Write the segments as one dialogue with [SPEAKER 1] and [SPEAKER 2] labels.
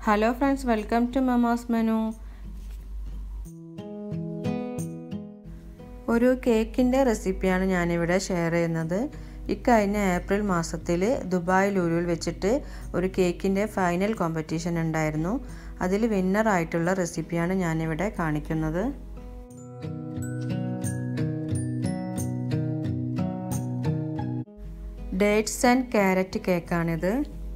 [SPEAKER 1] hello friends welcome to mama's menu ഒരു കേക്കിൻ്റെ റെസിപ്പിയാണ് ഞാനിവിടെ ഷെയർ ചെയ്യുന്നത് ഇക്കഴിഞ്ഞ ഏപ്രിൽ മാസത്തിൽ ദുബായ് ലൂലുവിൽ വെച്ചിട്ട് ഒരു കേക്കിൻ്റെ ഫൈനൽ കോമ്പറ്റീഷൻ ഉണ്ടായിരുന്നു അതിൽ വിന്നറായിട്ടുള്ള റെസിപ്പിയാണ് ഞാനിവിടെ കാണിക്കുന്നത് ഡേറ്റ്സ് ആൻഡ് ക്യാരറ്റ് കേക്കാണിത്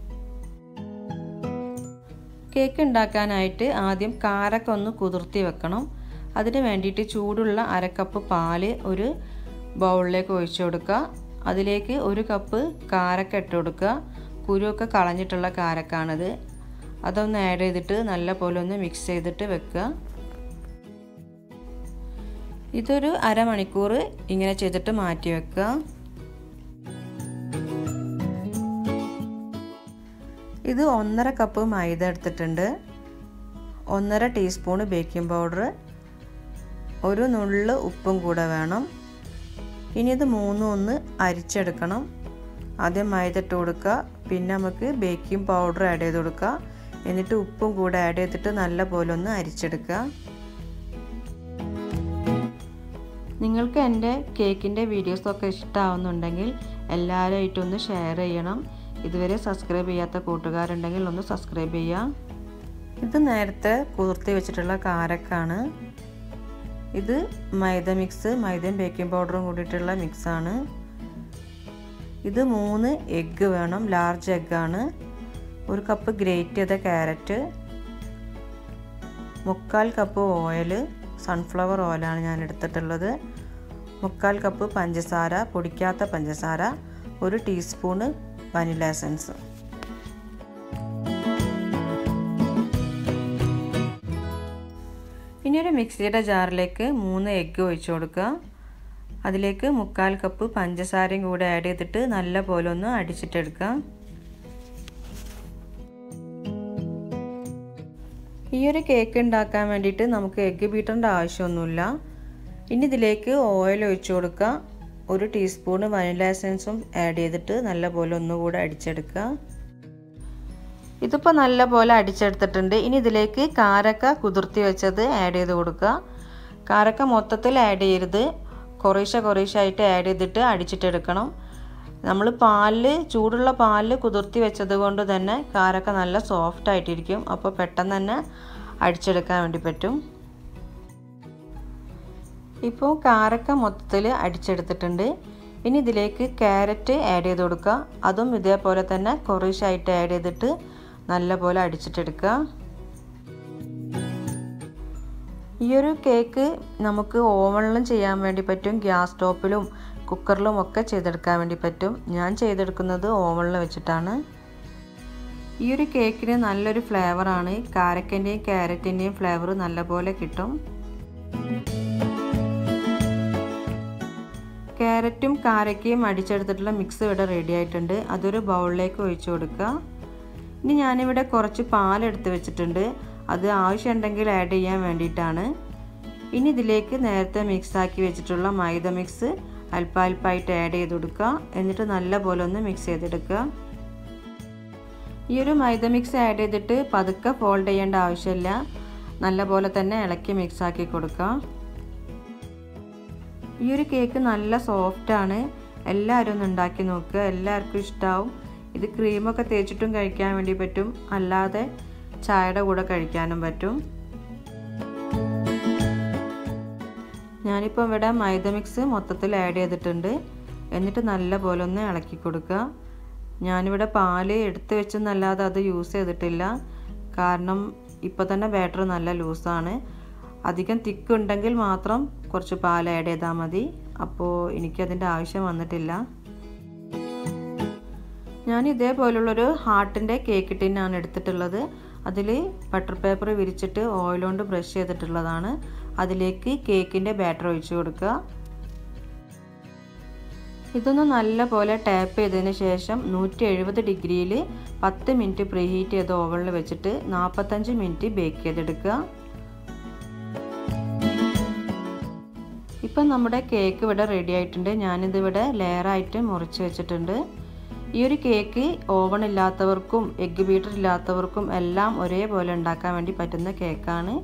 [SPEAKER 1] കേക്ക് ഉണ്ടാക്കാനായിട്ട് ആദ്യം കാരക്ക ഒന്ന് കുതിർത്തി വെക്കണം അതിന് വേണ്ടിയിട്ട് ചൂടുള്ള അരക്കപ്പ് പാല് ഒരു ബൗളിലേക്ക് ഒഴിച്ചു കൊടുക്കുക അതിലേക്ക് ഒരു കപ്പ് കാരക്ക ഇട്ട് കൊടുക്കുക കുരുവൊക്കെ കളഞ്ഞിട്ടുള്ള കാരക്കാണിത് അതൊന്ന് ആഡ് ചെയ്തിട്ട് നല്ല പോലെ ഒന്ന് മിക്സ് ചെയ്തിട്ട് വെക്കുക ഇതൊരു അരമണിക്കൂർ ഇങ്ങനെ ചെയ്തിട്ട് മാറ്റി വെക്കുക ഇത് ഒന്നര കപ്പ് മൈദ എടുത്തിട്ടുണ്ട് ഒന്നര ടീസ്പൂൺ ബേക്കിംഗ് പൗഡർ ഒരു നുള്ള് ഉപ്പും കൂടെ വേണം ഇനി ഇത് മൂന്നും ഒന്ന് അരിച്ചെടുക്കണം ആദ്യം മൈദ ഇട്ട് കൊടുക്കുക പിന്നെ നമുക്ക് ബേക്കിംഗ് പൗഡർ ആഡ് ചെയ്ത് കൊടുക്കുക എന്നിട്ട് ഉപ്പും കൂടെ ആഡ് ചെയ്തിട്ട് നല്ല പോലെ ഒന്ന് അരിച്ചെടുക്കുക നിങ്ങൾക്ക് എൻ്റെ കേക്കിൻ്റെ വീഡിയോസൊക്കെ ഇഷ്ടമാവുന്നുണ്ടെങ്കിൽ എല്ലാവരുമായിട്ടൊന്ന് ഷെയർ ചെയ്യണം ഇതുവരെ സബ്സ്ക്രൈബ് ചെയ്യാത്ത കൂട്ടുകാരുണ്ടെങ്കിൽ ഒന്ന് സബ്സ്ക്രൈബ് ചെയ്യാം ഇത് നേരത്തെ കുതിർത്തി വെച്ചിട്ടുള്ള കാരക്കാണ് ഇത് മൈദ മിക്സ് മൈദയും ബേക്കിംഗ് പൗഡറും കൂടിയിട്ടുള്ള മിക്സാണ് ഇത് മൂന്ന് എഗ്ഗ് വേണം ലാർജ് എഗ്ഗാണ് ഒരു കപ്പ് ഗ്രേറ്റ് ചെയ്ത ക്യാരറ്റ് മുക്കാൽ കപ്പ് ഓയിൽ സൺഫ്ലവർ ഓയിലാണ് ഞാൻ എടുത്തിട്ടുള്ളത് മുക്കാൽ കപ്പ് പഞ്ചസാര പൊടിക്കാത്ത പഞ്ചസാര ഒരു ടീസ്പൂണ് വനില എസൻസ് ഇനി ഒരു മിക്സിയുടെ ജാറിലേക്ക് മൂന്ന് എഗ്ഗ് ഒഴിച്ചു കൊടുക്കുക അതിലേക്ക് മുക്കാൽ കപ്പ് പഞ്ചസാരയും കൂടെ ആഡ് ചെയ്തിട്ട് നല്ല പോലെ ഒന്ന് അടിച്ചിട്ടെടുക്കുക ഈ ഒരു കേക്ക് ഉണ്ടാക്കാൻ വേണ്ടിയിട്ട് നമുക്ക് എഗ്ഗ് ബീറ്ററിൻ്റെ ആവശ്യമൊന്നുമില്ല ഇനി ഇതിലേക്ക് ഓയിൽ ഒഴിച്ചു കൊടുക്കുക ഒരു ടീസ്പൂണ് വനില എസൻസും ആഡ് ചെയ്തിട്ട് നല്ല പോലെ ഒന്നുകൂടെ അടിച്ചെടുക്കുക ഇതിപ്പോൾ നല്ല പോലെ അടിച്ചെടുത്തിട്ടുണ്ട് ഇനി ഇതിലേക്ക് കാരക്ക കുതിർത്തി വെച്ചത് ആഡ് ചെയ്ത് കൊടുക്കുക കാരക്ക മൊത്തത്തിൽ ആഡ് ചെയ്യരുത് കുറേശ്ശെ കുറേശ്ശായിട്ട് ആഡ് ചെയ്തിട്ട് അടിച്ചിട്ടെടുക്കണം നമ്മൾ പാലിൽ ചൂടുള്ള പാലിൽ കുതിർത്തി വെച്ചത് കൊണ്ട് തന്നെ കാരക്ക നല്ല സോഫ്റ്റ് ആയിട്ടിരിക്കും അപ്പോൾ പെട്ടെന്ന് തന്നെ അടിച്ചെടുക്കാൻ വേണ്ടി പറ്റും ഇപ്പോൾ കാരക്ക മൊത്തത്തിൽ അടിച്ചെടുത്തിട്ടുണ്ട് ഇനി ഇതിലേക്ക് ക്യാരറ്റ് ആഡ് ചെയ്ത് കൊടുക്കുക അതും ഇതേപോലെ തന്നെ കുറേശ്ശായിട്ട് ആഡ് ചെയ്തിട്ട് നല്ല പോലെ അടിച്ചിട്ടെടുക്കുക ഈ ഒരു കേക്ക് നമുക്ക് ഓവണിലും ചെയ്യാൻ വേണ്ടി പറ്റും ഗ്യാസ് സ്റ്റോപ്പിലും കുക്കറിലും ഒക്കെ ചെയ്തെടുക്കാൻ വേണ്ടി പറ്റും ഞാൻ ചെയ്തെടുക്കുന്നത് ഓവണിൽ വെച്ചിട്ടാണ് ഈ ഒരു കേക്കിന് നല്ലൊരു ഫ്ലേവറാണ് കാരക്കൻ്റെയും ക്യാരറ്റിൻ്റെയും ഫ്ലേവർ നല്ലപോലെ കിട്ടും ക്യാരറ്റും കാരക്കയും അടിച്ചെടുത്തിട്ടുള്ള മിക്സ് ഇവിടെ റെഡി ആയിട്ടുണ്ട് അതൊരു ബൗളിലേക്ക് ഒഴിച്ചു കൊടുക്കുക ഇനി ഞാനിവിടെ കുറച്ച് പാലെടുത്ത് വെച്ചിട്ടുണ്ട് അത് ആവശ്യമുണ്ടെങ്കിൽ ആഡ് ചെയ്യാൻ വേണ്ടിയിട്ടാണ് ഇനി ഇതിലേക്ക് നേരത്തെ മിക്സാക്കി വെച്ചിട്ടുള്ള മൈദ മിക്സ് അല്പാൽപ്പായിട്ട് ആഡ് ചെയ്ത് കൊടുക്കുക എന്നിട്ട് നല്ല പോലെ ഒന്ന് മിക്സ് ചെയ്തെടുക്കുക ഈ ഒരു മൈദ മിക്സ് ആഡ് ചെയ്തിട്ട് പതുക്കെ ഫോൾഡ് ചെയ്യേണ്ട ആവശ്യമില്ല നല്ല പോലെ തന്നെ ഇളക്കി മിക്സാക്കി കൊടുക്കുക ഈ ഒരു കേക്ക് നല്ല സോഫ്റ്റാണ് എല്ലാവരും ഒന്ന് ഉണ്ടാക്കി നോക്കുക എല്ലാവർക്കും ഇഷ്ടമാവും ഇത് ക്രീമൊക്കെ തേച്ചിട്ടും കഴിക്കാൻ വേണ്ടി പറ്റും അല്ലാതെ ചായയുടെ കൂടെ കഴിക്കാനും പറ്റും ഞാനിപ്പോൾ ഇവിടെ മൈദ മിക്സ് മൊത്തത്തിൽ ആഡ് ചെയ്തിട്ടുണ്ട് എന്നിട്ട് നല്ല പോലെ ഒന്ന് ഇളക്കി കൊടുക്കുക ഞാനിവിടെ പാല് എടുത്ത് വെച്ചെന്നല്ലാതെ അത് യൂസ് ചെയ്തിട്ടില്ല കാരണം ഇപ്പോൾ തന്നെ ബാറ്റർ നല്ല ലൂസാണ് അധികം തിക്ക് ഉണ്ടെങ്കിൽ മാത്രം കുറച്ച് പാൽ ആഡ് ചെയ്താൽ മതി അപ്പോൾ എനിക്കതിൻ്റെ ആവശ്യം വന്നിട്ടില്ല ഞാൻ ഇതേപോലുള്ളൊരു ഹാർട്ടിൻ്റെ കേക്ക് ടിന്നാണ് എടുത്തിട്ടുള്ളത് അതിൽ ബട്ടർ പേപ്പർ വിരിച്ചിട്ട് ഓയിൽ കൊണ്ട് ബ്രഷ് ചെയ്തിട്ടുള്ളതാണ് അതിലേക്ക് കേക്കിൻ്റെ ബാറ്റർ ഒഴിച്ചു കൊടുക്കുക ഇതൊന്ന് നല്ല പോലെ ടാപ്പ് ചെയ്തതിന് ശേഷം നൂറ്റി എഴുപത് ഡിഗ്രിയിൽ പത്ത് മിനിറ്റ് പ്രീ ഹീറ്റ് ചെയ്ത ഓവനിൽ വെച്ചിട്ട് നാൽപ്പത്തഞ്ച് മിനിറ്റ് ബേക്ക് ചെയ്തെടുക്കുക ഇപ്പം നമ്മുടെ കേക്ക് ഇവിടെ റെഡി ആയിട്ടുണ്ട് ഞാനിതിവിടെ ലെയറായിട്ട് മുറിച്ച് വെച്ചിട്ടുണ്ട് ഈ ഒരു കേക്ക് ഓവൺ ഇല്ലാത്തവർക്കും എഗ്ഗ് ബീറ്റർ ഇല്ലാത്തവർക്കും എല്ലാം ഒരേപോലെ ഉണ്ടാക്കാൻ വേണ്ടി പറ്റുന്ന കേക്കാണ്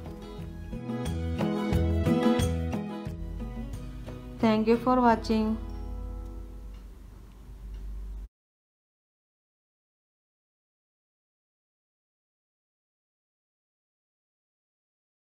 [SPEAKER 1] താങ്ക് യു ഫോർ വാച്ചിങ്